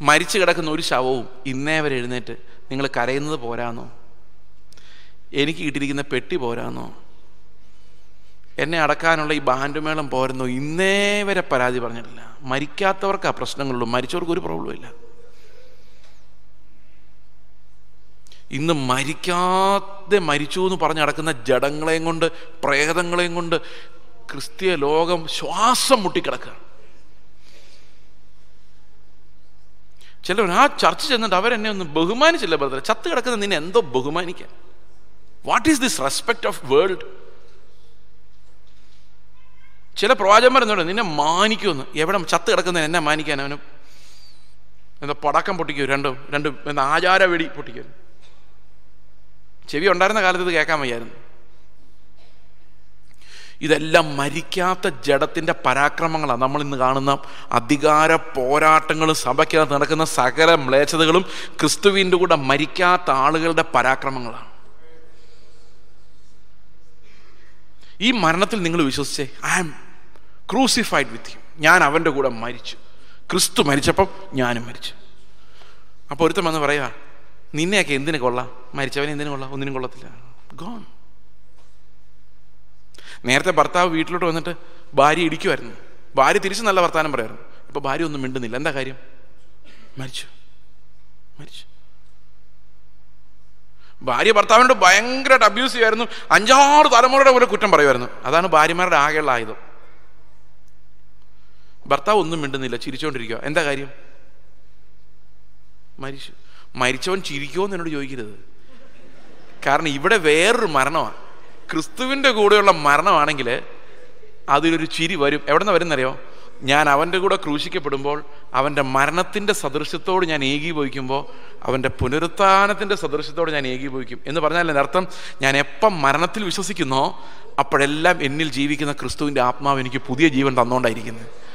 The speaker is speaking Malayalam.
മരിച്ചു കിടക്കുന്ന ഒരു ശവവും ഇന്നേ വരെ എഴുന്നേറ്റ് നിങ്ങൾ കരയുന്നത് പോരാന്നോ എനിക്ക് കിട്ടിയിരിക്കുന്ന പെട്ടി പോരാന്നോ എന്നെ അടക്കാനുള്ള ഈ ബാൻഡുമേളം പോരുന്നോ ഇന്നേ വരെ പരാതി പറഞ്ഞിട്ടില്ല മരിക്കാത്തവർക്ക് ആ പ്രശ്നങ്ങളുള്ളൂ മരിച്ചവർക്ക് ഒരു പ്രോബ്ലം ഇല്ല ഇന്ന് മരിക്കാതെ മരിച്ചു എന്ന് പറഞ്ഞ് നടക്കുന്ന ജഡങ്ങളെയും കൊണ്ട് പ്രേതങ്ങളെയും കൊണ്ട് ക്രിസ്തീയ ലോകം ശ്വാസം മുട്ടിക്കിടക്കുക ചിലർ ആ ചർച്ച ചെന്നിട്ട് അവരെന്നെ ഒന്ന് ബഹുമാനിച്ചില്ല ബ്രദർ ചത്ത് കിടക്കുന്ന നിന്നെ എന്തോ ബഹുമാനിക്കാൻ what is this respect of world ചില പ്രവാചകന്മാർ എന്നോട് നിന്നെ മാനിക്കുമെന്ന് എവിടെ ചത്ത് കിടക്കുന്ന എന്നെ മാനിക്കാൻ അവന് എന്താ പടക്കം പൊട്ടിക്കൂ രണ്ടും രണ്ടും എന്താ ആചാര വെടി പൊട്ടിക്കൂ ചെവി ഉണ്ടായിരുന്ന കാലത്ത് ഇത് കേൾക്കാൻ വയ്യായിരുന്നു ഇതെല്ലാം മരിക്കാത്ത ജഡത്തിൻ്റെ പരാക്രമങ്ങളാണ് നമ്മൾ ഇന്ന് കാണുന്ന അധികാര പോരാട്ടങ്ങളും സഭയ്ക്കകത്ത് നടക്കുന്ന സകല മ്ലേച്ഛതകളും ക്രിസ്തുവിൻ്റെ കൂടെ മരിക്കാത്ത ആളുകളുടെ പരാക്രമങ്ങളാണ് ഈ മരണത്തിൽ നിങ്ങൾ വിശ്വസിച്ചേ I am crucified with you ഞാൻ അവൻ്റെ കൂടെ മരിച്ചു ക്രിസ്തു മരിച്ചപ്പം ഞാനും മരിച്ചു അപ്പോൾ ഒരുത്തം വന്ന് പറയുക നിന്നെയൊക്കെ എന്തിനു കൊള്ളാം മരിച്ചവനെ എന്തിനു കൊള്ളാം ഒന്നിനും കൊള്ളത്തില്ല ഗോൺ നേരത്തെ ഭർത്താവ് വീട്ടിലോട്ട് വന്നിട്ട് ഭാര്യ ഇടിക്കുമായിരുന്നു ഭാര്യ തിരിച്ച് നല്ല വർത്താനം പറയായിരുന്നു ഇപ്പൊ ഭാര്യ ഒന്നും മിണ്ടുന്നില്ല എന്താ കാര്യം മരിച്ചു മരിച്ചു ഭാര്യ ഭർത്താവിനോട് ഭയങ്കരമായിട്ട് അബ്യൂസ് ചെയ്യുമായിരുന്നു അഞ്ചാറ് തലമുറയുടെ പോലെ കുറ്റം പറയുമായിരുന്നു അതാണ് ഭാര്യമാരുടെ ആകെയുള്ള ആയുധം ഭർത്താവ് ഒന്നും മിണ്ടുന്നില്ല ചിരിച്ചുകൊണ്ടിരിക്കുക എന്താ കാര്യം മരിച്ചു മരിച്ചവൻ ചിരിക്കുമോ എന്ന് എന്നോട് ചോദിക്കരുത് കാരണം ഇവിടെ വേറൊരു മരണമാണ് ക്രിസ്തുവിൻ്റെ കൂടെയുള്ള മരണമാണെങ്കിൽ അതിലൊരു ചിരി വരും എവിടെ നിന്ന് വരുന്നറിയോ ഞാൻ അവൻ്റെ കൂടെ ക്രൂശിക്കപ്പെടുമ്പോൾ അവൻ്റെ മരണത്തിൻ്റെ സദൃശ്യത്തോട് ഞാൻ ഏകീഭവിക്കുമ്പോൾ അവൻ്റെ പുനരുത്ഥാനത്തിൻ്റെ സദൃശ്യത്തോട് ഞാൻ ഏകീഭവിക്കും എന്ന് പറഞ്ഞാൽ എൻ്റെ അർത്ഥം ഞാൻ എപ്പം മരണത്തിൽ വിശ്വസിക്കുന്നോ അപ്പോഴെല്ലാം എന്നിൽ ജീവിക്കുന്ന ക്രിസ്തുവിൻ്റെ ആത്മാവ് എനിക്ക് പുതിയ ജീവൻ തന്നുകൊണ്ടായിരിക്കുന്നത്